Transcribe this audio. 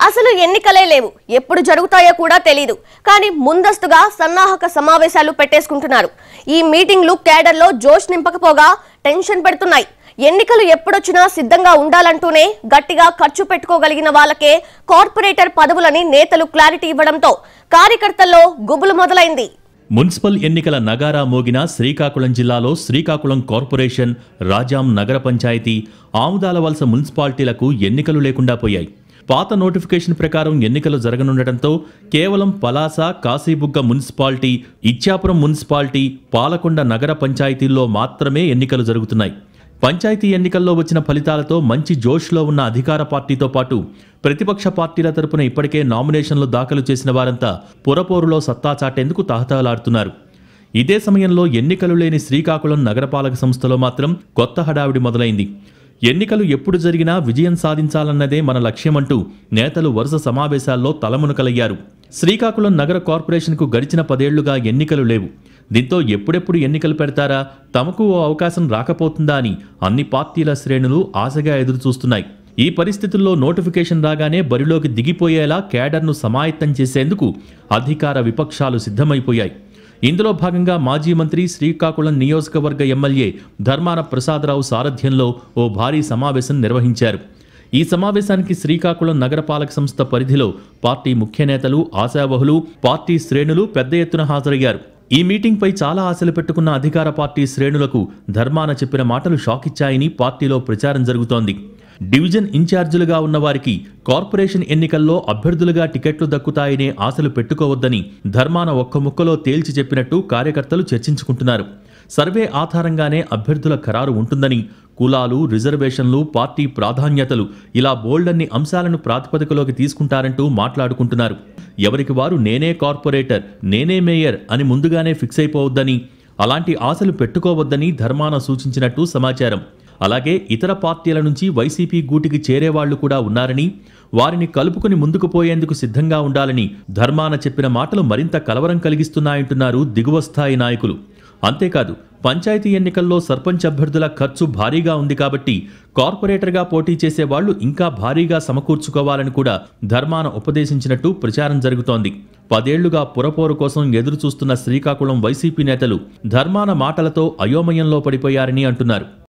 అసలు ఎన్నికలే లేవు ఎప్పుడు జరుగుతాయో కూడా తెలియదు కానీ ముందస్తుగా సన్నాహక సమావేశాలు పెట్టేసుకుంటున్నారు ఈ మీటింగ్లు కేడర్లో జోష్ నింపకపోగా టెన్షన్ పెడుతున్నాయి ఎన్నికలు ఎప్పుడొచ్చినా సిద్ధంగా ఉండాలంటూనే గట్టిగా ఖర్చు పెట్టుకోగలిగిన వాళ్ళకే కార్పొరేటర్ పదవులని నేతలు క్లారిటీ ఇవ్వడంతో కార్యకర్తల్లో గుబులు మొదలైంది మున్సిపల్ ఎన్నికల నగారా మోగిన శ్రీకాకుళం జిల్లాలో శ్రీకాకుళం కార్పొరేషన్ రాజాం నగర పంచాయతీ ఆముదాల వలస మున్సిపాలిటీలకు ఎన్నికలు లేకుండా పోయాయి పాత నోటిఫికేషన్ ప్రకారం ఎన్నికలు జరగనుండటంతో కేవలం పలాస కాశీబుగ్గ మున్సిపాలిటీ ఇచ్చాపురం మున్సిపాలిటీ పాలకొండ నగర పంచాయతీల్లో మాత్రమే ఎన్నికలు జరుగుతున్నాయి పంచాయతీ ఎన్నికల్లో వచ్చిన ఫలితాలతో మంచి జోష్లో ఉన్న అధికార పార్టీతో పాటు ప్రతిపక్ష పార్టీల తరపున ఇప్పటికే నామినేషన్లు దాఖలు చేసిన వారంతా పురపోరులో సత్తా చాటేందుకు తహతహలాడుతున్నారు ఇదే సమయంలో ఎన్నికలు లేని శ్రీకాకుళం నగరపాలక సంస్థలో మాత్రం కొత్త హడావిడి మొదలైంది ఎన్నికలు ఎప్పుడు జరిగినా విజయం సాధించాలన్నదే మన లక్ష్యమంటూ నేతలు వరుస సమావేశాల్లో తలమునకలయ్యారు శ్రీకాకుళం నగర కార్పొరేషన్కు గడిచిన పదేళ్లుగా ఎన్నికలు లేవు దీంతో ఎప్పుడెప్పుడు ఎన్నికలు పెడతారా తమకు ఓ అవకాశం రాకపోతుందా అని అన్ని పార్టీల శ్రేణులు ఆశగా ఎదురుచూస్తున్నాయి ఈ పరిస్థితుల్లో నోటిఫికేషన్ రాగానే బరిలోకి దిగిపోయేలా కేడర్ను సమాయత్తం చేసేందుకు అధికార విపక్షాలు సిద్ధమైపోయాయి ఇందులో భాగంగా మాజీ మంత్రి శ్రీకాకుళం నియోజకవర్గ ఎమ్మెల్యే ధర్మాన ప్రసాదరావు సారథ్యంలో ఓ భారీ సమావేశం నిర్వహించారు ఈ సమావేశానికి శ్రీకాకుళం నగరపాలక సంస్థ పరిధిలో పార్టీ ముఖ్య నేతలు ఆశావహులు పార్టీ శ్రేణులు పెద్ద ఎత్తున హాజరయ్యారు ఈ మీటింగ్పై చాలా ఆశలు పెట్టుకున్న అధికార పార్టీ శ్రేణులకు ధర్మాన చెప్పిన మాటలు షాక్ ఇచ్చాయని పార్టీలో ప్రచారం జరుగుతోంది డివిజన్ ఇన్ఛార్జీలుగా ఉన్న వారికి కార్పొరేషన్ ఎన్నికల్లో అభ్యర్థులుగా టికెట్లు దక్కుతాయనే ఆశలు పెట్టుకోవద్దని ధర్మాన ఒక్క ముక్కలో తేల్చి చెప్పినట్టు కార్యకర్తలు చర్చించుకుంటున్నారు సర్వే ఆధారంగానే అభ్యర్థుల ఖరారు ఉంటుందని కులాలు రిజర్వేషన్లు పార్టీ ప్రాధాన్యతలు ఇలా బోల్డన్ని అంశాలను ప్రాతిపదికలోకి తీసుకుంటారంటూ మాట్లాడుకుంటున్నారు ఎవరికి వారు నేనే కార్పొరేటర్ నేనే మేయర్ అని ముందుగానే ఫిక్స్ అయిపోవద్దని అలాంటి ఆశలు పెట్టుకోవద్దని ధర్మాన సూచించినట్టు సమాచారం అలాగే ఇతర పార్టీల నుంచి వైసీపీ గూటికి చేరేవాళ్లు కూడా ఉన్నారని వారిని కలుపుకుని ముందుకు పోయేందుకు సిద్ధంగా ఉండాలని ధర్మాన చెప్పిన మాటలు మరింత కలవరం కలిగిస్తున్నాయంటున్నారు దిగువ స్థాయి నాయకులు అంతేకాదు పంచాయతీ ఎన్నికల్లో సర్పంచ్ అభ్యర్థుల ఖర్చు భారీగా ఉంది కాబట్టి కార్పొరేటర్గా పోటీ చేసే వాళ్లు ఇంకా భారీగా సమకూర్చుకోవాలని కూడా ధర్మాన ఉపదేశించినట్టు ప్రచారం జరుగుతోంది పదేళ్లుగా పురపోరు కోసం ఎదురు చూస్తున్న శ్రీకాకుళం వైసీపీ నేతలు ధర్మాన మాటలతో అయోమయంలో పడిపోయారని అంటున్నారు